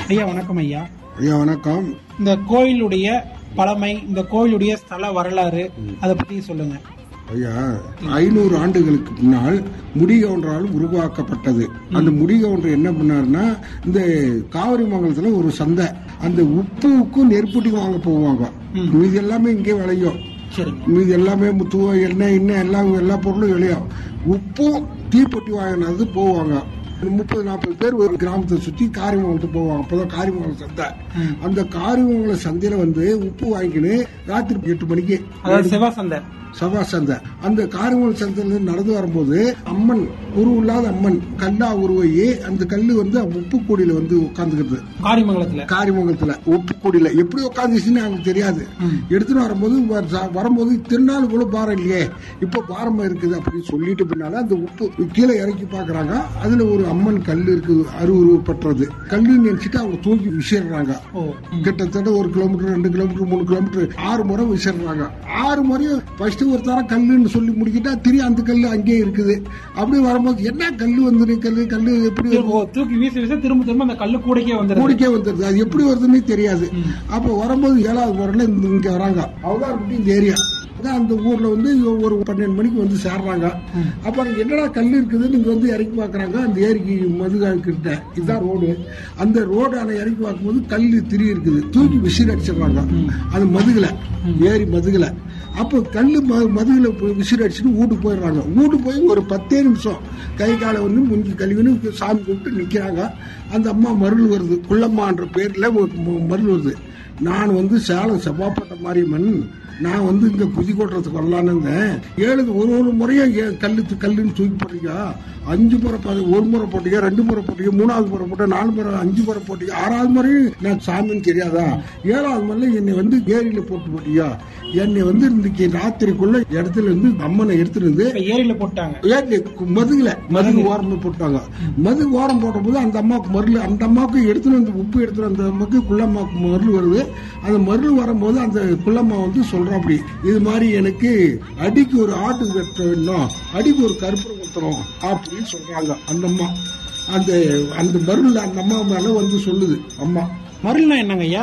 ஐயா வணக்கம் ஐயா ஐயா வணக்கம் இந்த கோயிலுடைய பழமை இந்த கோயிலுடைய ஸ்தல வரலாறு அதை பத்தி சொல்லுங்க ஐயா ஐநூறு ஆண்டுகளுக்கு பின்னால் முடிகவுண்டரால் உருவாக்கப்பட்டது அந்த முடிகவுண்டர் என்ன பண்ணாருன்னா இந்த காவிரி மங்கலத்துல ஒரு சந்தை அந்த உப்புக்கும் நெருப்புட்டி வாங்க போவாங்க மீதி எல்லாமே இங்கே விளையும் சரிங்க மீதி எல்லாமே முத்துவ எண்ணெய் இன்னும் எல்லாம் எல்லா பொருளும் விளையும் உப்பும் தீப்பொட்டி வாங்கினது போவாங்க முப்பது நாற்பது பேர் ஒரு கிராமத்தை சுத்தி காரிமங்கலத்துக்கு போவாங்க அப்பதான் காரிமங்கலம் சந்தை அந்த காரிமங்கலம் சந்தையில வந்து உப்பு வாங்கிக்கின்னு ராத்திரி எட்டு மணிக்கு அதாவது செவ்வாய் சந்தை சபா சந்தை அந்த காரிமங்கலம் சந்தையில நடந்து வரும்போது அம்மன் உருவ இல்லாத அம்மன் கல்லா உருவாயி அந்த கல்லு வந்து உப்பு கூடியில வந்து உட்காந்துக்கிறது காரிமங்கலத்துல காரிமங்கலத்துல உப்பு கூடியில எப்படி உட்காந்துச்சுன்னு எனக்கு தெரியாது எடுத்துட்டு வரும்போது வ- ச- வரும்போது திருநாள் கூட பாரம் இல்லையே இப்ப பாரமா இருக்குது அப்படின்னு சொல்லிட்டு பின்னால அந்த உப்பு கீழே இறக்கி பாக்குறாங்க அதுல ஒரு அம்மன் கல் இருக்குது அருவுருவப்பட்டது கல்லுன்னு நினைச்சிட்டு அவங்க தூக்கி விசிறாங்க ஓ கிட்டத்தட்ட ஒரு கிலோமீட்டர் ரெண்டு கிலோமீட்டர் மூணு கிலோமீட்டர் ஆறு முறை விசிறாங்க ஆறு முறையும் ஃபர்ஸ்ட் ஒரு தரம் கல்லுன்னு சொல்லி முடிக்கிட்டா திரி அந்த கல்லு அங்கேயே இருக்குது அப்படி வரும்போது என்ன கல்லு வந்து கல்லு கல்லு எப்படி திரும்ப- ஓ, தூக்கி வீசி வீச திரும்ப திரும்ப அந்த கல்லு கூடைக்கே வந்துருது மூடிக்கே வந்துருது அது எப்படி வருதுன்னு தெரியாது அப்ப வரும்போது ஏழாவது முறையில இந்த இங்க வராங்க அவதாரப்பட்டி இந்த ஏரியா அதான் அந்த ஊர்ல வந்து ஒரு பன்னெண்டு மணிக்கு வந்து சேர்றாங்க அப்புறம் என்னடா கல் இருக்குது நீங்க வந்து இறக்கி பாக்குறாங்க அந்த ஏரிக்கு மதுகால் கிட்ட இதுதான் ரோடு அந்த ரோடு ஆன இறக்கி பார்க்கும்போது கல் திரி இருக்குது தூக்கி விசிறி அடிச்சிடுறாங்க அது மதுகுல ஏரி மதுகுல அப்போ கல்லு ம- மதுகுல போய் விசிறி அடிச்சுட்டு வீட்டுக்கு போயிடுறாங்க வீட்டுக்கு போய் ஒரு பத்தே நிமிஷம் கை காலை வந்து முங்கி கழுவின்னு சாமி கும்பிட்டு நிக்கிறாங்க அந்த அம்மா மருள் வருது குள்ளம்மான்ற பேர்ல ஒரு ம- மருள் வருது நான் வந்து சேலம் செவ்வாப்பட்ட மாரியம்மன் நான் வந்து இங்க புதிக்கோட்டத்துக்கு வரலான்னு இருந்தேன் ஏழு ஒரு ஒரு முறையும் ஏன் கல்லு கல்லுன்னு தூக்கி போட்டீங்க அஞ்சு முறை பா- ஒரு முறை போட்டீங்க ரெண்டு முறை போட்டீங்க மூணாவது முறை போட்டேன் நாலு முறை அஞ்சு முறை போட்டீங்க ஆறாவது முறையும் நான் சாமின்னு தெரியாதா ஏழாவது முறையில என்னை வந்து ஏரியில போட்டு போட்டீங்க என்னை வந்து இன்னைக்கு ராத்திரிக்குள்ள இடத்துல இருந்து அம்மனை எடுத்துட்டு வந்து இப்ப ஏரியில போட்டாங்க ஏட்லி மதுகுல மதுகு ஓரம் போட்டாங்க மது ஓரம் போட்டபோது அந்த அம்மாவுக்கு மருள் அந்த அம்மாவுக்கு எடுத்துட்டு வந்து உப்பு எடுத்துட்டு அந்த அம்மாவுக்கு குள்ளம்மாவுக்கு மருள் வருது அந்த மருள் வரும்போது அந்த குள்ளம்மா வந்து சொல்றா அப்படி இது மாதிரி எனக்கு அடிக்கு ஒரு ஆட்டு வெட்ட வேணும் அடிக்கு ஒரு கருப்பூரம் குத்துறோம் அப்படின்னு சொல்றாங்க அந்த அம்மா அந்த அந்த மருள் அந்த அம்மா மேல வந்து சொல்லுது அம்மா மருள்னா என்னங்க ஐயா